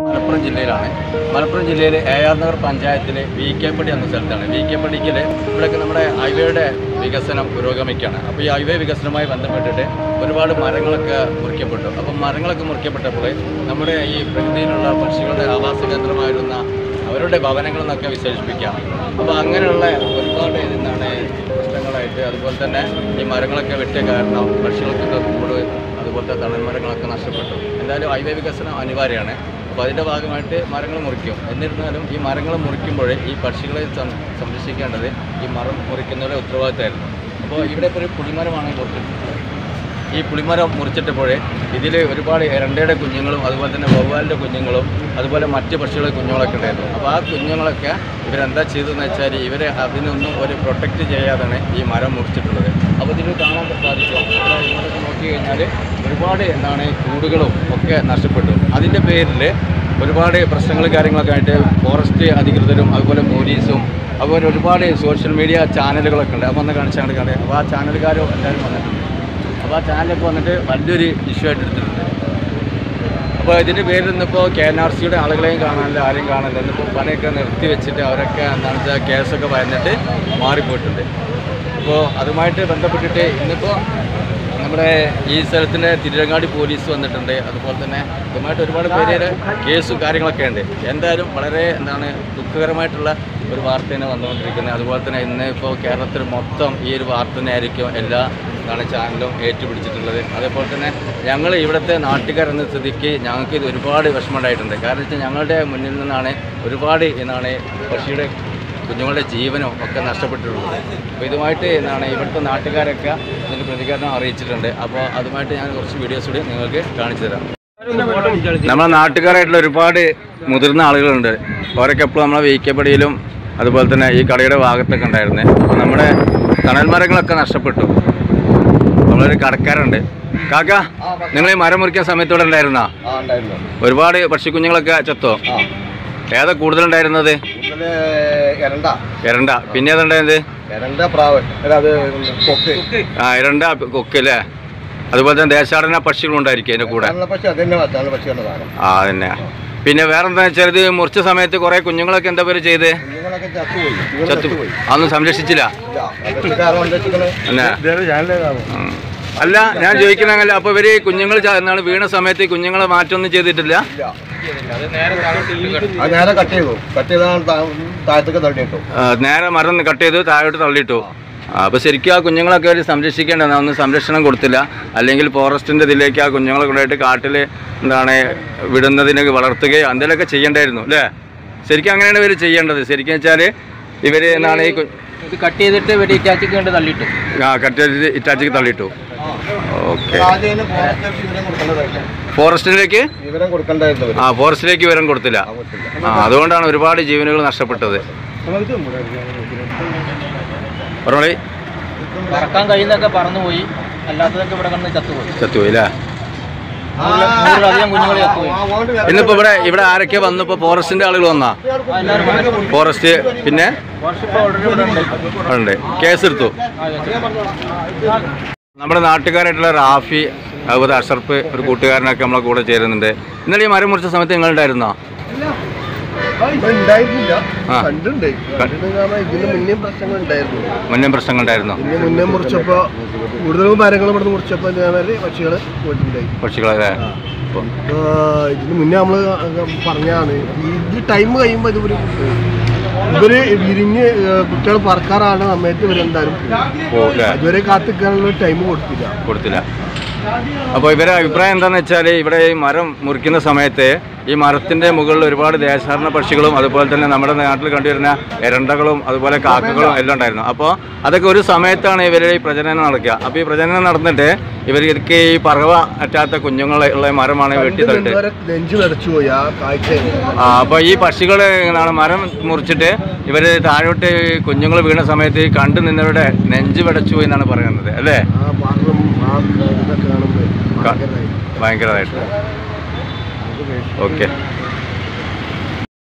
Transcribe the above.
മലപ്പുറം ജില്ലയിലാണ് മലപ്പുറം ജില്ലയിലെ A R Nagar പഞ്ചായത്തിലെ വി കെ പടി എന്ന സ്ഥലത്താണ് വി കെ പടിക്കൽ ഇവിടെയൊക്കെ നമ്മുടെ ഹൈവേയുടെ വികസനം പുരോഗമിക്കുകയാണ് അപ്പോൾ ഈ ഹൈവേ വികസനവുമായി ബന്ധപ്പെട്ടിട്ട് ഒരുപാട് മരങ്ങളൊക്കെ മുറിക്കപ്പെട്ടു അപ്പം മരങ്ങളൊക്കെ മുറിക്കപ്പെട്ടപ്പോൾ നമ്മുടെ ഈ പ്രകൃതിയിലുള്ള പക്ഷികളുടെ ആവാസ കേന്ദ്രമായിരുന്ന അവരുടെ ഭവനങ്ങളെന്നൊക്കെ വിശേഷിപ്പിക്കുകയാണ് അപ്പോൾ അങ്ങനെയുള്ള ഒരുപാട് എന്താണ് പ്രശ്നങ്ങളായിട്ട് അതുപോലെ തന്നെ ഈ മരങ്ങളൊക്കെ വെട്ടിയ കാരണം പക്ഷികൾക്കൊക്കെ കൂട് അതുപോലത്തെ തണൽമരങ്ങളൊക്കെ നഷ്ടപ്പെട്ടു എന്തായാലും ഹൈവേ വികസനം അനിവാര്യമാണ് അപ്പോൾ അതിൻ്റെ ഭാഗമായിട്ട് മരങ്ങൾ മുറിക്കും എന്നിരുന്നാലും ഈ മരങ്ങൾ മുറിക്കുമ്പോൾ ഈ പക്ഷികളെ സം- സംരക്ഷിക്കേണ്ടത് ഈ മരം മുറിക്കുന്നവരുടെ ഉത്തരവാദിത്തമായിരുന്നു അപ്പോൾ ഇവിടെ ഇപ്പോൾ ഒരു പുളിമരമാണ് കൊടുത്തിട്ടുള്ളത് ഈ പുളിമരം മുറിച്ചിട്ടപ്പോഴേ ഇതിൽ ഒരുപാട് എരണ്ടയുടെ കുഞ്ഞുങ്ങളും അതുപോലെ തന്നെ വവ്വാലിൻ്റെ കുഞ്ഞുങ്ങളും അതുപോലെ മറ്റ് പക്ഷികളുടെ കുഞ്ഞുങ്ങളൊക്കെ ഉണ്ടായിരുന്നു അപ്പോൾ ആ കുഞ്ഞുങ്ങളൊക്കെ ഇവരെന്താ ചെയ്തതെന്ന് വെച്ചാൽ ഇവരെ അതിനൊന്നും ഒരു പ്രൊട്ടക്റ്റ് ചെയ്യാതാണ് ഈ മരം മുറിച്ചിട്ടുള്ളത് അപ്പോൾ ഇതിൽ കാണാൻ സാധിക്കും ഇവിടെ ഇങ്ങോട്ടൊക്കെ നോക്കി കഴിഞ്ഞാൽ ഒരുപാട് എന്താണ് കൂടുകളും ഒക്കെ നഷ്ടപ്പെട്ടു അതിൻ്റെ പേരിൽ ഒരുപാട് പ്രശ്നങ്ങളും കാര്യങ്ങളൊക്കെ ആയിട്ട് ഫോറസ്റ്റ് അധികൃതരും അതുപോലെ പോലീസും അതുപോലെ ഒരുപാട് സോഷ്യൽ മീഡിയ ചാനലുകളൊക്കെ ഉണ്ട് അപ്പോൾ ഒന്ന് കാണിച്ചാൽ കണ്ടേ അപ്പോൾ ആ ചാനലുകാരും എല്ലാവരും വന്നിട്ടുണ്ട് അപ്പോൾ ആ ചാനലൊക്കെ വന്നിട്ട് വലിയൊരു ഇഷ്യൂ ആയിട്ട് എടുത്തിട്ടുണ്ട് അപ്പോൾ ഇതിൻ്റെ പേരിൽ ഇന്നിപ്പോൾ കെ എൻ ആർ സിയുടെ ആളുകളെയും കാണാനില്ല ആരെയും കാണാനില്ല ഇന്നിപ്പോൾ പണിയൊക്കെ നിർത്തി വെച്ചിട്ട് അവരൊക്കെ എന്താണെന്ന് വെച്ചാൽ കേസൊക്കെ വന്നിട്ട് മാറിപ്പോയിട്ടുണ്ട് അപ്പോൾ അതുമായിട്ട് ബന്ധപ്പെട്ടിട്ട് ഇന്നിപ്പോൾ നമ്മുടെ ഈ സ്ഥലത്തിൻ്റെ തിരുരങ്ങാടി പോലീസ് വന്നിട്ടുണ്ട് അതുപോലെ തന്നെ ഇതുമായിട്ട് ഒരുപാട് പേര് കേസും കാര്യങ്ങളൊക്കെ ഉണ്ട് എന്തായാലും വളരെ എന്താണ് ദുഃഖകരമായിട്ടുള്ള ഒരു വാർത്തയാണ് വന്നുകൊണ്ടിരിക്കുന്നത് അതുപോലെ തന്നെ ഇന്ന് ഇപ്പോൾ കേരളത്തിൽ മൊത്തം ഈ ഒരു വാർത്ത തന്നെയായിരിക്കും എല്ലാ എന്താണ് ചാനലും ഏറ്റുപിടിച്ചിട്ടുള്ളത് അതേപോലെ തന്നെ ഞങ്ങൾ ഇവിടുത്തെ നാട്ടുകാരെന്ന സ്ഥിതിക്ക് ഞങ്ങൾക്ക് ഇത് ഒരുപാട് വിഷമമുണ്ടായിട്ടുണ്ട് കാരണം വെച്ചാൽ ഞങ്ങളുടെ മുന്നിൽ നിന്നാണ് ഒരുപാട് എന്താണ് പക്ഷിയുടെ കുഞ്ഞുങ്ങളുടെ ജീവനും ഒക്കെ നഷ്ടപ്പെട്ടിട്ടുള്ളത് അപ്പോൾ ഇതുമായിട്ട് എന്താണ് ഇവിടുത്തെ നാട്ടുകാരൊക്കെ ഇതിന് പ്രതികരണം അറിയിച്ചിട്ടുണ്ട് അപ്പോൾ അതുമായിട്ട് ഞാൻ കുറച്ച് വീഡിയോസ് കൂടി നിങ്ങൾക്ക് കാണിച്ചു തരാം നമ്മളെ നാട്ടുകാരായിട്ടുള്ള ഒരുപാട് മുതിർന്ന ആളുകളുണ്ട് അവരൊക്കെ എപ്പോഴും നമ്മളെ വീക്കപ്പടിയിലും അതുപോലെ തന്നെ ഈ കടയുടെ ഭാഗത്തൊക്കെ ഉണ്ടായിരുന്നേ അപ്പോൾ നമ്മുടെ തണൽ മരങ്ങളൊക്കെ നഷ്ടപ്പെട്ടു നമ്മളൊരു കടക്കാരുണ്ട് കാക്ക നിങ്ങൾ ഈ മരം മുറിക്കാൻ സമയത്ത് ഇവിടെ ഉണ്ടായിരുന്നാ ആ ഉണ്ടായിരുന്നു ഒരുപാട് പക്ഷിക്കുഞ്ഞുങ്ങളൊക്കെ ചത്തോ ആ ഏതാ കൂടുതലുണ്ടായിരുന്നത് കൂടുതല് എരണ്ട എരണ്ട പിന്നെ ഏതുണ്ടായത് എരണ്ട പ്രാവ് അല്ല, അത് കൊക്ക് ആ ഇരണ്ട കൊക്ക് അല്ലേ അതുപോലെ തന്നെ ദേശാടന പക്ഷികളുണ്ടായിരിക്കും അതിൻ്റെ കൂടെ നല്ല പക്ഷി അത് തന്നെ നല്ല പക്ഷിയുടെ സാധനം ആ അതന്നെ പിന്നെ വേറെന്താ വെച്ചാൽ ഇത് മുറിച്ച സമയത്ത് കുറേ കുഞ്ഞുങ്ങളൊക്കെ എന്താ പേര് ചെയ്ത് കുഞ്ഞുങ്ങളൊക്കെ ചത്തുപോയി കുഞ്ഞുങ്ങൾ ചത്തു ചത്തുപോയി അതൊന്നും സംരക്ഷിച്ചില്ല ഇല്ല അതൊക്കെ കാരണം എന്താ വെച്ചിട്ടുണ്ടെങ്കിൽ പിന്നെ ഉം. അല്ല ഞാൻ ചോദിക്കണമെങ്കിൽ അപ്പോൾ ഇവര് കുഞ്ഞുങ്ങൾ ച- എന്താണ് വീണ സമയത്ത് ഈ കുഞ്ഞുങ്ങളെ മാറ്റമൊന്നും ചെയ്തിട്ടില്ല ഇല്ല അത് നേരെ കട്ട് ചെയ്തു കട്ട് ചെയ്താണ് താഴത്തേക്ക് തള്ളിയിട്ടു ആ, നേരെ മരം കട്ട് ചെയ്ത് താഴോട്ട് തള്ളിയിട്ടു ആ, അപ്പോൾ ശരിക്കും ആ കുഞ്ഞുങ്ങളൊക്കെ അവർ സംരക്ഷിക്കേണ്ടതാണ് ഒന്നും സംരക്ഷണം കൊടുത്തില്ല അല്ലെങ്കിൽ ഫോറസ്റ്റിൻ്റെ ഇതിലേക്ക് ആ കുഞ്ഞുങ്ങളെ കൊണ്ടുപോയിട്ട് കാട്ടിൽ എന്താണ് വിടുന്നതിന് വളർത്തുകയോ എന്തെങ്കിലുമൊക്കെ ചെയ്യേണ്ടായിരുന്നു അല്ലേ ശരിക്കും അങ്ങനെയാണ് ഇവർ ചെയ്യേണ്ടത് ശരിക്കും വെച്ചാൽ ഇവർ എന്താണ് ഈ കു- ഇത് കട്ട് ചെയ്തിട്ട് വെടി ഇറ്റാച്ചിക്ക് കൊണ്ട് തള്ളിയിട്ടു ആ കട്ട് ചെയ്ത് ഇറ്റാച്ചിക്ക് തള്ളിയിട്ടു ഓക്കെ ആദ്യം ഫോറസ്റ്റിലേക്ക് വിവരം കൊടുക്കേണ്ടതായില്ല ഫോറസ്റ്റിലേക്ക് വിവരം കൊടുക്കേണ്ടതായിരുന്നു ഇവര്. ആ ഫോറസ്റ്റിലേക്ക് വിവരം കൊടുത്തില്ല ആ, കൊടുത്തില്ല. ആ അതുകൊണ്ടാണ് ഒരുപാട് ജീവനുകൾ നഷ്ടപ്പെട്ടത് പറഞ്ഞോളി പറക്കാൻ കഴിയുന്നതൊക്കെ പറന്നുപോയി അല്ലാത്തതൊക്കെ ഇവിടെ കണ്ട് ചത്തുപോയി ചത്തുപോയി അല്ലേ നൂറില- നൂറിലധികം കുഞ്ഞുങ്ങൾ ചത്തുപോയി ആ, അങ്ങോട്ട് വരണം. ഇന്നിപ്പോ ഇവിടെ ഇവിടെ ആരൊക്കെ വന്നു ഇപ്പൊ ഫോറസ്റ്റിന്റെ ആളുകൾ വന്നാ ആ, എല്ലാവരും വന്നു. ഫോറസ്റ്റ് പിന്നെ വർഷം ഓൾറെഡി ഇവിടെ ഉണ്ട് ഉണ്ട് കേസെടുത്തു ആ, ചത്തു. നമ്മുടെ നാട്ടുകാരായിട്ടുള്ള റാഫി അതുപോലെ അഷർഫ് ഒരു കൂട്ടുകാരനൊക്കെ നമ്മളെ കൂടെ ചേരുന്നുണ്ട് ഇന്നലെ ഈ മരം മുറിച്ച സമയത്ത് നിങ്ങൾ ഉണ്ടായിരുന്നോ ഇവിടെ ഉണ്ടായിരുന്നില്ല ആ. കണ്ടുണ്ട് കണ്ടിട്ട് കാരണം ഇതിന് മുന്നേ പ്രശ്നങ്ങൾ ഉണ്ടായിരുന്നു മുന്നേ പ്രശ്നങ്ങൾ ഉണ്ടായിരുന്നോ ഇതിന് മുന്നേ മുറിച്ചപ്പോ കൂടുതലും മരങ്ങൾ ഇവിടെ മുറിച്ചപ്പോ ഇതേമാതിരി പക്ഷികള് പോയിട്ടുണ്ടായി പക്ഷികളെ ഇപ്പൊ ഇതിന് മുന്നേ നമ്മള് പറഞ്ഞാണ് ഇത് ടൈം കഴിയുമ്പോ ഇവര് ഇവര് വിരിഞ്ഞ് കുട്ടികൾ പറക്കാറാണ് സമയത്ത് ഇവരെന്തായാലും പോകും. പോകില്ല അതുവരെ കാത്തിക്കാനുള്ള ടൈം കൊടുത്തില്ല കൊടുത്തില്ല അപ്പോൾ ഇവരെ അഭിപ്രായം എന്താണെന്ന് വെച്ചാൽ ഇവിടെ ഈ മരം മുറിക്കുന്ന സമയത്ത് ഈ മരത്തിൻ്റെ മുകളിൽ ഒരുപാട് ദേശാടന പക്ഷികളും അതുപോലെ തന്നെ നമ്മുടെ നാട്ടിൽ കണ്ടുവരുന്ന എരണ്ടകളും അതുപോലെ കാക്കകളും എല്ലാം ഉണ്ടായിരുന്നു അപ്പോൾ അതൊക്കെ ഒരു സമയത്താണ് ഇവർ ഈ പ്രജനനം നടക്കുക അപ്പോൾ ഈ പ്രജനനം നടന്നിട്ട് ഇവർക്ക് ഈ പറവ അറ്റാത്ത കുഞ്ഞുങ്ങൾ ഉള്ള മരമാണ് വെട്ടി തള്ളിട്ട് ഇവരെ നെഞ്ചു നിറച്ചു പോയി ആ കാഴ്ച ആ അപ്പോൾ ഈ പക്ഷികൾ എന്താണ് മരം മുറിച്ചിട്ട് ഇവർ താഴോട്ട് കുഞ്ഞുങ്ങൾ വീണ സമയത്ത് ഈ കണ്ടു നിന്നവരുടെ നെഞ്ച് പിടച്ചു പോയി എന്നാണ് പറയുന്നത് അല്ലേ ആ പാത്രം ആ ഇതൊക്കെ കാണുമ്പോൾ ഭയങ്കരമായിട്ട് ഓക്കെ